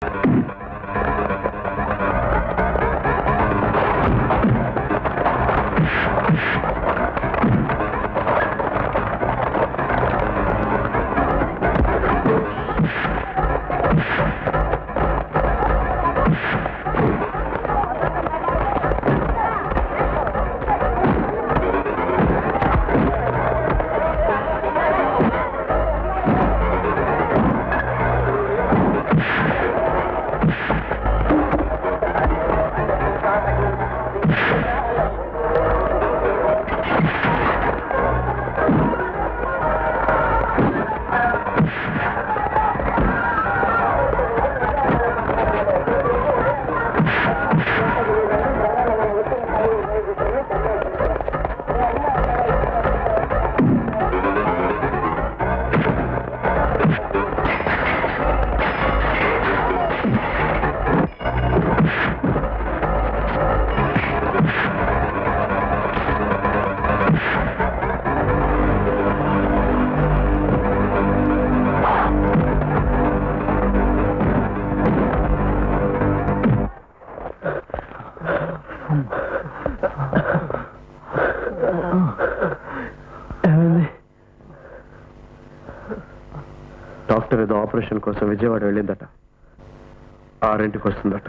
Doctor ఏదో operation కోసం విజయవాడ వెళ్ళిందట ఆరింటికి వస్తుందట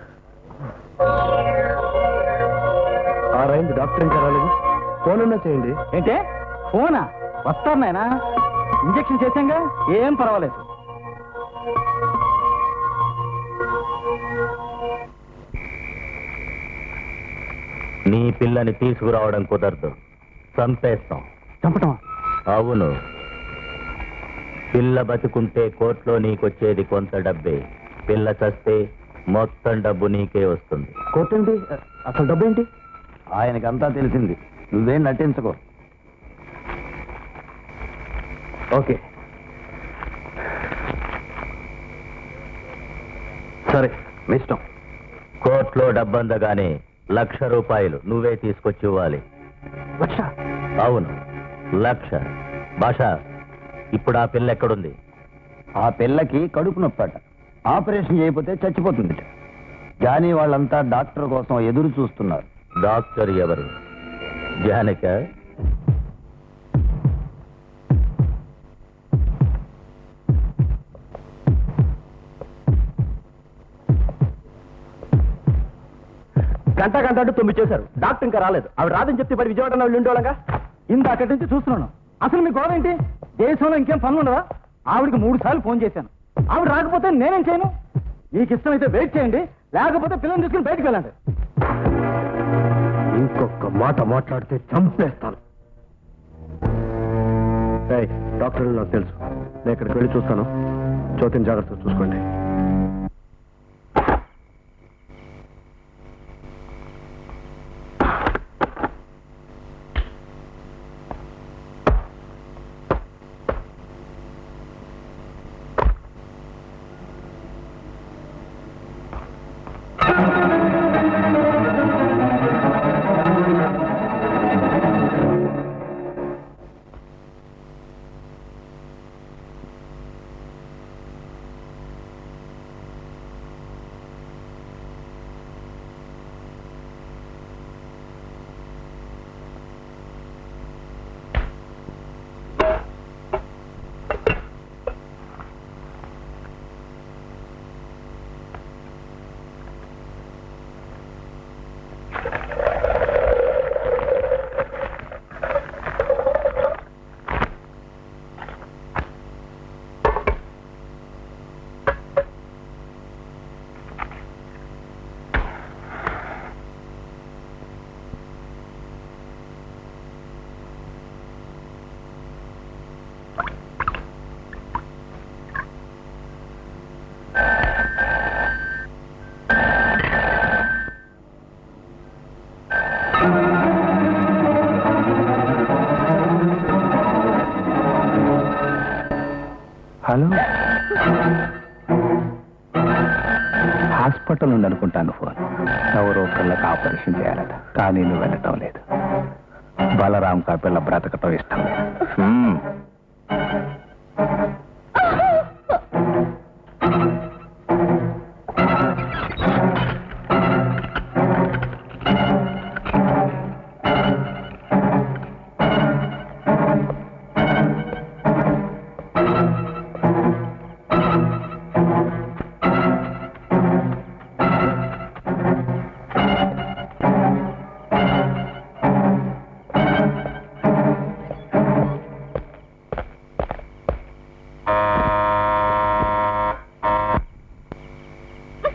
ఆరైంది డాక్టర్ ఇంకా రాలేదు ఫోన్ అన్నా చేయండి ఏంటే ఫోనా వస్తారు నాయనా ఇంజక్షన్ చేశాంగా ఏం పర్వాలేదు నీ పిల్లని తీసుకురావడం కుదరదు చంపేస్తాం చంపటం అవును పిల్ల బతుకుంటే కోర్టులో నీకొచ్చేది కొంత డబ్బే పిల్ల చస్తే మొత్తం డబ్బు నీకే వస్తుంది కోర్టు ఏంటి అసలు డబ్బు ఏంటి ఆయనకంతా తెలిసింది నువ్వేం నటించుకో ఓకే సరే మీ ఇష్టం కోర్టులో డబ్బందగానే లక్ష రూపాయలు నువ్వే తీసుకొచ్చి ఇవ్వాలి లక్ష అవును లక్ష భాష ఇప్పుడు ఆ పిల్ల ఎక్కడుంది ఆ పిల్లకి కడుపు నొప్పట ఆపరేషన్ చేయకపోతే చచ్చిపోతుంది జానీ వాళ్ళంతా డాక్టర్ కోసం ఎదురు చూస్తున్నారు డాక్టర్ ఎవరు జానక గంట గంట అంటూ తొమ్మిది చేశారు డాక్టర్ ఇంకా రాలేదు ఆవిడ రాదని చెప్తే మరి విజయవాడలో వెళ్ళి ఉండేవాళ్ళగా ఇంత అక్కడి నుంచి చూస్తున్నాను అసలు మీ గోడ ఏంటి దేశంలో ఇంకేం పనులు ఉండదా ఆవిడకి మూడు సార్లు ఫోన్ చేశాను ఆవిడ రాకపోతే నేనేం చేయను మీకు ఇష్టమైతే వెయిట్ చేయండి లేకపోతే పిల్లల్ని తీసుకుని బయటికి వెళ్ళండి ఇంకొక మాట మాట్లాడితే చంపేస్తాను ఏయ్, డాక్టర్ నాకు తెలుసు నేను ఇక్కడికి వెళ్ళి చూస్తాను జ్యోతిని జాగ్రత్తగా చూసుకోండి హలో హాస్పిటల్ నుండి అనుకుంటాను ఫోన్ ఎవరో పిల్లకి ఆపరేషన్ చేయాలట కానీ నువ్వు వెళ్ళటం లేదు బలరాం కా పిల్ల బ్రతకటం ఇష్టం లేదు హ్మ్.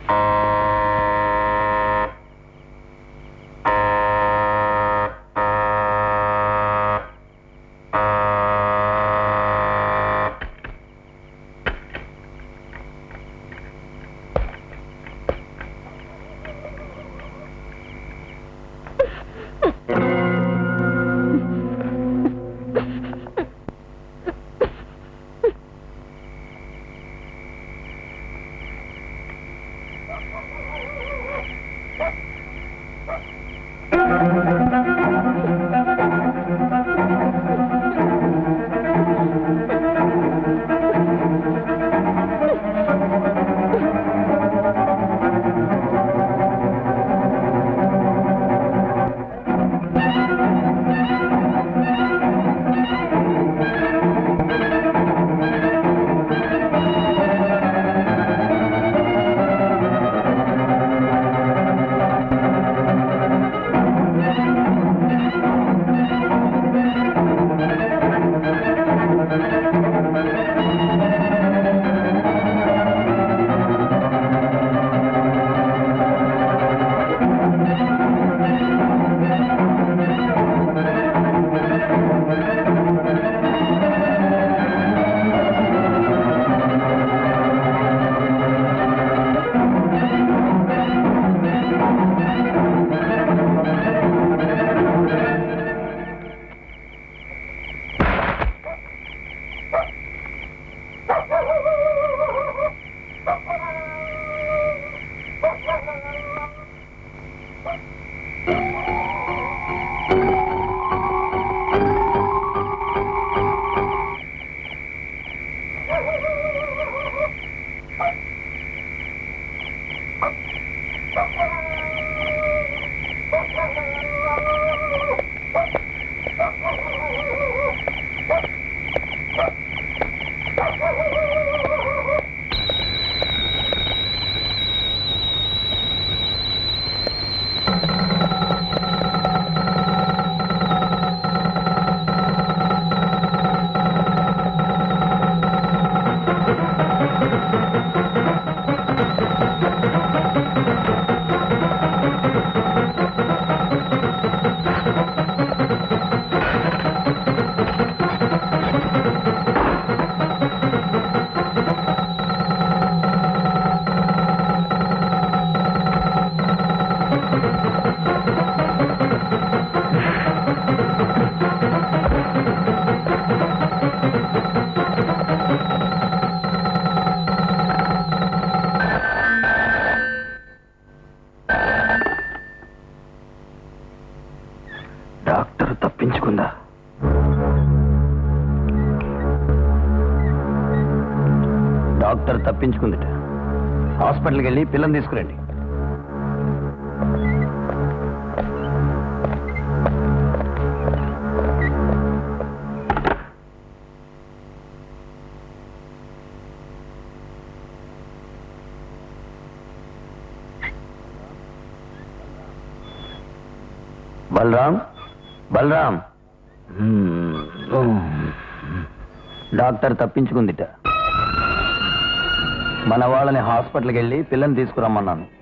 డాక్టర్ తప్పించుకుందా డాక్టర్ తప్పించుకుందిట హాస్పిటల్కి వెళ్ళి పిల్లని తీసుకురండి బలరాం బలరాం డాక్టర్ తప్పించుకుందిట మన వాళ్ళని హాస్పిటల్కి వెళ్ళి పిల్లని తీసుకురమ్మన్నాను